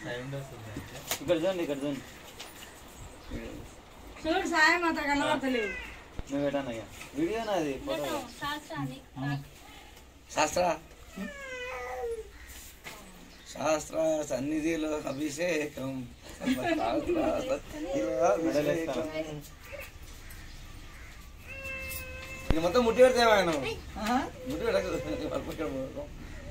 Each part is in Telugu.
సౌండ్ వస్తుంది ఇక్కడ చూడండి ఇక్కడ చూడండి చూడు సాయం అంత కనబడతలేవు నువ్వు పెట్టాను ఇక వీడియో నాది ఫోటో శాస్త్ర శాస్త్ర సన్నిధిలో అభిషేకం శాస్త్ర సన్నిధిలో అభిషేకం. ఇది మొత్తం ముట్టి పెడితే ఆయన ముట్టి పెట్టకు ఇక్కడ పోకు.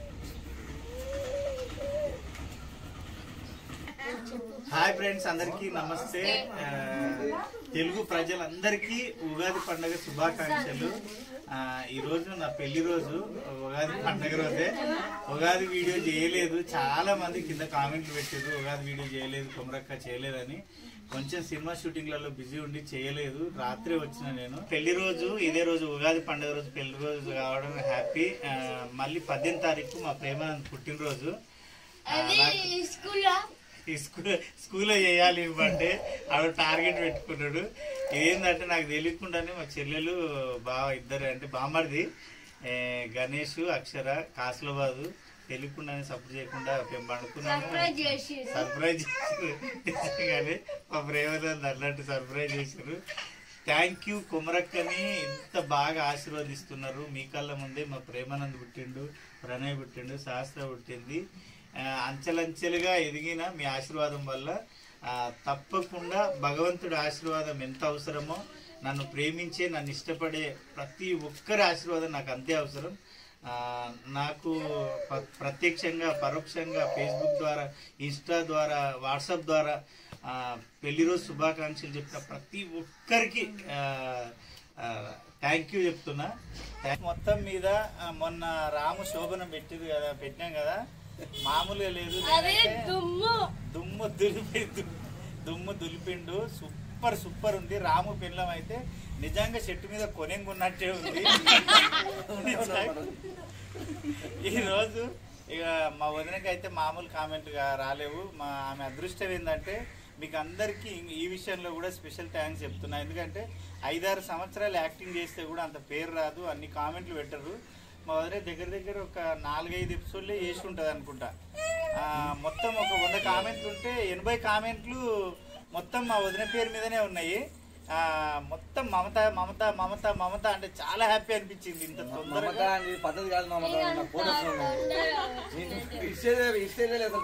హాయ్ ఫ్రెండ్స్ అందరికీ నమస్తే ఆ, తెలుగు ప్రజలందరికీ ఉగాది పండుగ శుభాకాంక్షలు ఆ, ఈ రోజు నా పెళ్లి రోజు ఉగాది పండుగ రోజే ఉగాది వీడియో చేయలేదు చాలా మంది కింద కామెంట్లు పెట్టారు ఉగాది వీడియో చేయలేదు కుమరక్క చేయలేదని కొంచెం సినిమా షూటింగ్లలో బిజీ ఉండి చేయలేదు రాత్రి వచ్చిన నేను పెళ్లి రోజు ఇదే రోజు ఉగాది పండుగ రోజు పెళ్లి రోజు కావడం హ్యాపీ ఆ, మళ్ళీ పద్దెనిమిది తారీఖు మా ప్రేమ పుట్టినరోజు ఆ, నాకు- ఈ స్కూల్ స్కూల్లో చేయాలి ఇవ్వండి ఆవిడ టార్గెట్ పెట్టుకున్నాడు ఏంటంటే నాకు తెలియకుండానే మా చెల్లెలు బాగా ఇద్దరు అంటే బామ్మడిది ఏ, గణేష్ అక్షర కాసులబాదు తెలియకుండానే సపోర్ట్ చేయకుండా మేము పండుకున్నాము సర్ప్రైజ్ చేసారు కానీ మా ప్రేమలో అన్నట్టు సర్ప్రైజ్ చేశారు థ్యాంక్ యూ కుమరక్కని ఇంత బాగా ఆశీర్వదిస్తున్నారు మీ కళ్ళ ముందే మా ప్రేమానంద్ పుట్టిండు ప్రణయ్ పుట్టిండు శాస్త్ర పుట్టింది ఆ, అంచెలంచెలుగా ఎదిగిన మీ ఆశీర్వాదం వల్ల ఆ, తప్పకుండా భగవంతుడి ఆశీర్వాదం ఎంత అవసరమో నన్ను ప్రేమించే నన్ను ఇష్టపడే ప్రతి ఒక్కరి ఆశీర్వాదం నాకు అంతే అవసరం ఆ, నాకు ప్ర- ప్రత్యక్షంగా పరోక్షంగా ఫేస్బుక్ ద్వారా ఇన్స్టా ద్వారా వాట్సాప్ ద్వారా ఆ, పెళ్లి రోజు శుభాకాంక్షలు చెప్పిన ప్రతి ఒక్కరికి థ్యాంక్ యూ చెప్తున్నా Thank- మొత్తం మీద ఆ, మొన్న రాము శోభనం పెట్టింది కదా పెట్టినాం కదా మామూలుగా లేదు నేనైతే దుమ్ము దులిపి దుమ్ము దులిపిండు సూపర్ సూపర్ ఉంది రాము పిల్లం అయితే నిజంగా చెట్టు మీద కొనెంగున్నట్టే ఉంది ఈ రోజు ఇక మా వదినకి అయితే మామూలు కామెంట్గా రాలేవు మా ఆమె అదృష్టం ఏంటంటే మీకు అందరికీ ఈ విషయంలో కూడా స్పెషల్ థ్యాంక్స్ చెప్తున్నా ఎందుకంటే ఐదారు సంవత్సరాలు యాక్టింగ్ చేస్తే కూడా అంత పేరు రాదు అన్ని కామెంట్లు పెట్టరు మా వదిన దగ్గర దగ్గర ఒక నాలుగైదు ఎపిసోడ్లే చేసి ఉంటుంది అనుకుంటా ఆ, మొత్తం ఒక వంద కామెంట్లు ఉంటే ఎనభై కామెంట్లు మొత్తం మా వదిన పేరు మీదనే ఉన్నాయి ఆ, మొత్తం మమత మమత మమత మమత అంటే చాలా హ్యాపీ అనిపించింది ఇంత మమత తొందరగా అని పద్ధతి కాదు మమత నా ఫోన్ వస్తుంది. ఇచ్చేదే ఇచ్చేదే లేదు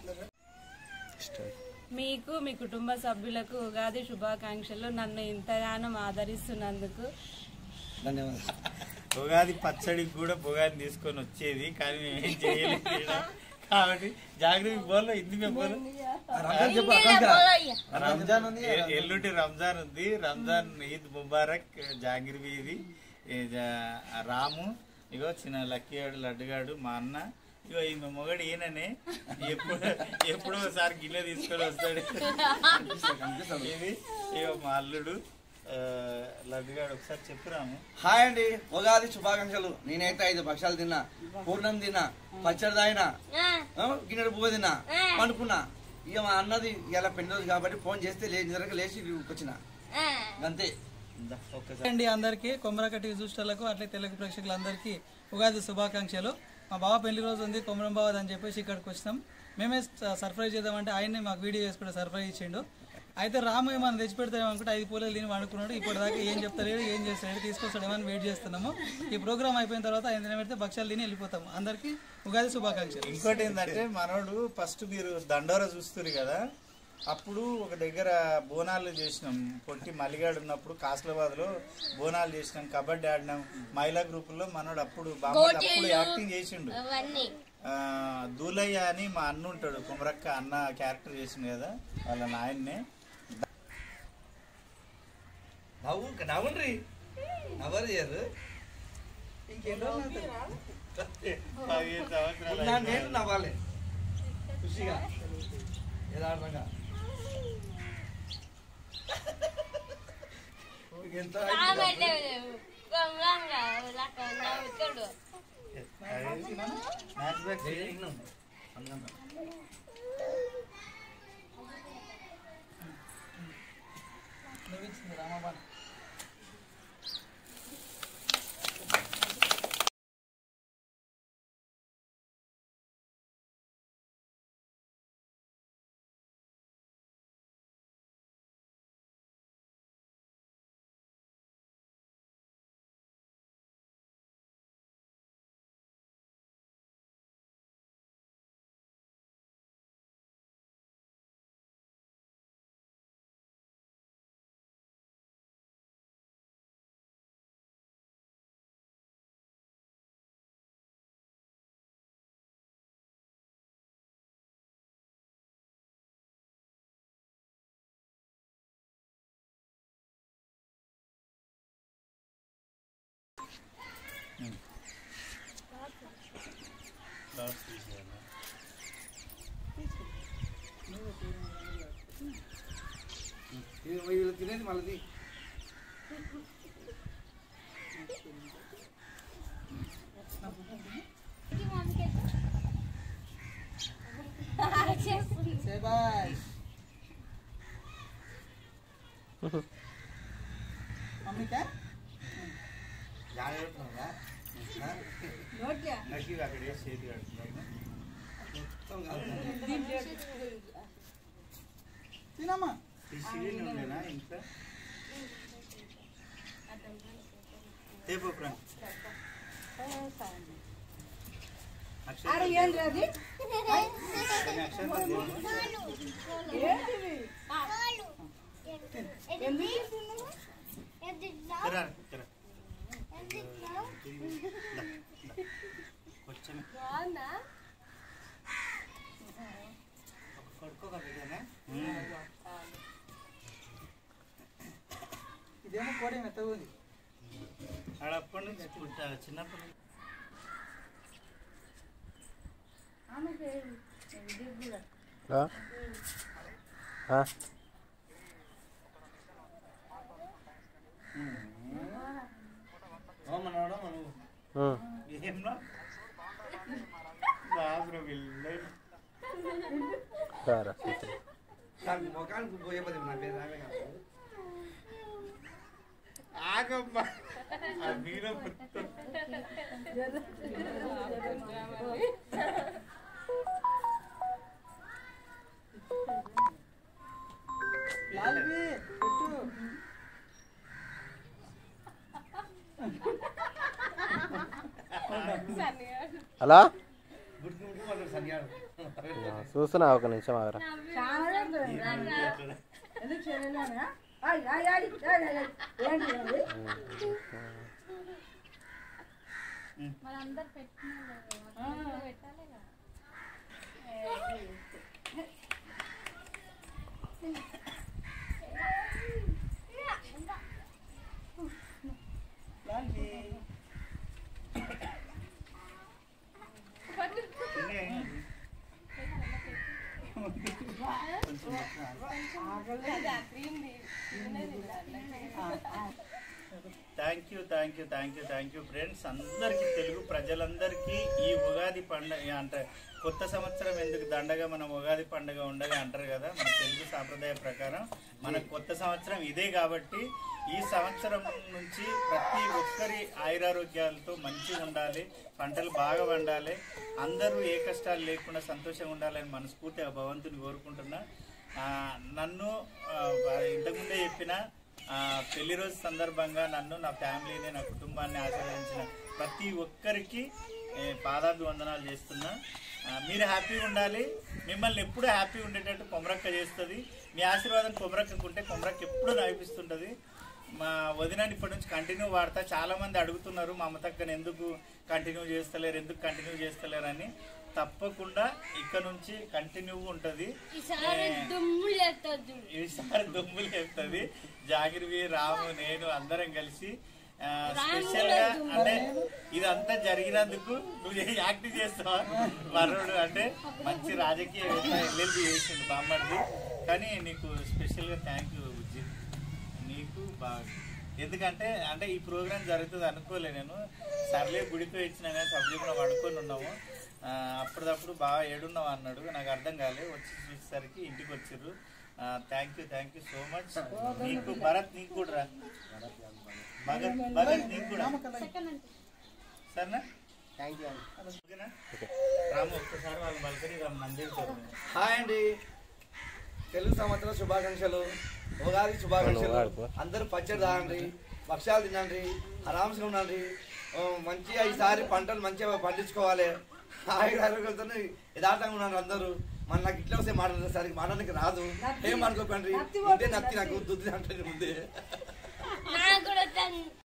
అసలు. మీకు మీ కుటుంబ సభ్యులకు ఉగాది శుభాకాంక్షలు నన్ను ఇంతగానో ఆదరిస్తున్నందుకు ధన్యవాదాలు ఉగాది పచ్చడికి కూడా బుగాది తీసుకొని వచ్చేది కానీ మేము ఏం చేయలేదు ఈడ. కాబట్టి జాగ్రత్త బోల్లో హిందీ మేము బోలో రంజాన్ చెప్పు రంజాన్ రంజాన్ ఉంది ఎ- ఎల్లుండి రంజాన్ ఉంది రంజాన్ ఈద్ ముబారక్ జాంగిర్ వీధి ఈ జా- రాము ఇగో చిన్న లక్కీగాడు లడ్డుగాడు మా అన్న ఇగో ఈ మొగడు ఈయననే ఎప్పుడు ఎప్పుడో ఒకసారి గిన్నె తీసుకొని వస్తాడు ఇది ఇగో మా అల్లుడు ఆ, లడ్డుగాడు ఒకసారి చెప్పు రాము హాయ్ అండి ఉగాది శుభాకాంక్షలు నేనైతే ఐదు పక్షాలు తిన్నా పూర్ణం తిన్నా పచ్చడి తాగినా ఆ, గిన్నెడు పువ్వు తిన్నా పండుకున్నా ఇక మా అన్నది ఇలా పెళ్లి రోజు కాబట్టి ఫోన్ చేస్తే లేచి నిద్రగా లేచి వచ్చిన అంతే ఇందా, ఒక్కసారి అండి అందరికీ కొమరక టీవీ చూసేటలకు అట్లే తెలుగు ప్రేక్షకులందరికీ ఉగాది శుభాకాంక్షలు మా బావ పెళ్లి రోజు ఉంది కొమరం బావ అని చెప్పేసి ఇక్కడికి వచ్చినాం మేమే స- సర్ప్రైజ్ చేద్దామంటే ఆయన్ని మాకు వీడియో చేసుకుంటే సర్ప్రైజ్ ఇచ్చిండు అయితే రాము ఏమైనా తెచ్చి పెడతామో అనుకుంటే ఐదు పూలలు తిని వండుకున్నాడు ఇప్పటిదాకా ఏం చెప్తాడు ఏం చేస్తాడు తీసుకొస్తాడు ఏమని వెయిట్ చేస్తున్నాము ఈ ప్రోగ్రామ్ అయిపోయిన తర్వాత ఆయన తినబెడితే భక్ష్యాలు తిని వెళ్ళిపోతాము అందరికీ ఉగాది శుభాకాంక్షలు ఇంకోటి ఏంటంటే మనోడు ఫస్ట్ మీరు దండోర చూస్తారు కదా అప్పుడు ఒక దగ్గర బోనాలు చేసినాం పొట్టి మలిగాడు ఉన్నప్పుడు కాస్లాబాద్ లో బోనాలు చేసినాం కబడ్డీ ఆడినాం మహిళా గ్రూప్ లో మనోడు అప్పుడు బామ్మడి అప్పుడు యాక్టింగ్ చేసిండు ఆ, దూలయ్య అని మా అన్న ఉంటాడు కుమరక్క అన్న క్యారెక్టర్ చేసిండు కదా వాళ్ళ నాయన్నే నవ్వు నవ్వండి నవ్వరు చేయరు పదిహేను సంవత్సరాలు నా నేను నవ్వాలి ఖుషిగా యథార్థంగా ఎంత మ్యాచ్ బ్యాక్ నువ్వు ఇచ్చింది రామాబాన్ తినేది మళ్ళీ బాయ్ మమ్మీకా జాగ్రత్త నక్కి అక్కడ వేసి చేతి కడుతున్నాను తినమ్మా పిసివి ఉండేనా ఇంకా తేపు ఫ్రెండ్ అక్షయ్ ఏంటి కొన్ని అక్షరాలు తెలియదు. తిరా, తిరా. దా, దా. కొంచెం కొడుకో కట్టుకోనే ఇదేమో కోడి మెత్తగా ఉంది ఆడప్పటి నుంచి పుట్ట చిన్నప్పటి నుంచి మనవాడు మనం ఏంలో బాబు వెళ్ళలేదు దానికి ముఖానికి పోయే పది నా పేరు రావే కాదు ఆగమ్మా ఆ మీలో పుట్టు లాల్వి పెట్టు హలో గుడ్డు గుడ్డు వాళ్ళు సరిగాడు చూస్తున్నా ఒక నిమిషం ఆగరా ఎందుకు చేయలేనా ఆయ్ ఆయ్ ఆయ్ ఆయ్ ఆయ్ ఆయ్. ఏంటి అది? Thank you thank you thank you thank you friends అందరికీ తెలుగు ప్రజలందరికీ ఈ ఉగాది పండగ అంటే కొత్త సంవత్సరం ఎందుకు దండగా మనం ఉగాది పండగ ఉండగా అంటారు కదా మన తెలుగు సాంప్రదాయ ప్రకారం మన కొత్త సంవత్సరం ఇదే కాబట్టి ఈ సంవత్సరం నుంచి ప్రతి ఒక్కరి ఆయురారోగ్యాలతో మంచిగా ఉండాలి పంటలు బాగా పండాలి అందరూ ఏ కష్టాలు లేకుండా సంతోషంగా ఉండాలని మనస్ఫూర్తిగా భగవంతుని కోరుకుంటున్నా ఆ, నన్ను ఆ, ఇంతకుముందే చెప్పిన ఆ, పెళ్లి రోజు సందర్భంగా నన్ను నా ఫ్యామిలీని నా కుటుంబాన్ని ఆశీర్వదించిన ప్రతి ఒక్కరికి ఏ, పాదాభి వందనాలు చేస్తున్నా ఆ, మీరు హ్యాపీగా ఉండాలి మిమ్మల్ని ఎప్పుడు హ్యాపీ ఉండేటట్టు కొమరక్క చేస్తుంది మీ ఆశీర్వాదం కొమరక్కకు ఉంటే కొమరక్క ఎప్పుడు నడిపిస్తుంటుంది మా వదినాన్ని ఇప్పటి నుంచి కంటిన్యూ వాడతా చాలా మంది అడుగుతున్నారు మా అమ్మతక్కని ఎందుకు కంటిన్యూ చేస్తలేరు ఎందుకు కంటిన్యూ చేస్తలేరు అని తప్పకుండా ఇక్కడ నుంచి కంటిన్యూ ఉంటది ఈసారి ఏ, దుమ్ము లేస్తుంది ఈసారి దుమ్ములు లేపుతుంది జాగిరివి రాము నేను అందరం కలిసి ఆ, స్పెషల్ గా అంటే ఇదంతా జరిగినందుకు నువ్వు ఏ యాక్టింగ్ చేస్తావా వరుడు అంటే మంచి రాజకీయ ఎల్ఎల్బి చేసిండు బామ్మడిది కానీ నీకు స్పెషల్ గా థ్యాంక్ యూ బుజ్జి నీకు బాగా ఎందుకంటే అంటే ఈ ప్రోగ్రామ్ జరుగుతుంది అనుకోలే నేను సర్లే గుడికి ఇచ్చిన కానీ సబ్జెక్ట్లో పడుకొని ఉన్నాము ఆ, అప్పటిదప్పుడు బాగా ఏడున్నావు అన్నాడు నాకు అర్థం కాలే వచ్చి చూసేసరికి ఇంటికి వచ్చిర్రు thank you thank you so much నీకు భరత్ నీకు కూడా రా భగత్ భగత్ నీకు కూడా సరేనా ఓకేనా రాము ఒక్కసారి వాళ్ళు బల్కరి రాము నందించారు హాయ్ అండి తెలుగు సంవత్సరం శుభాకాంక్షలు ఉగాది శుభాకాంక్షలు వాడుకో. అందరూ పచ్చడి తాగండి భక్ష్యాలు తినండి ఆరామ్స్గా ఉండండి ఓ, మంచిగా ఈసారి పంటలు మంచిగా పండించుకోవాలి హాయిగా ఆరోగ్యంతో యథార్థంగా ఉన్నారు అందరూ మన నాకు ఇట్లా వస్తే మాట్లాడదు సరికి మాట్లాడడానికి రాదు ఏం అనుకోకండి ముందే నత్తి నాకు దుద్ది అంటే ముందే నాకు కూడా తన్-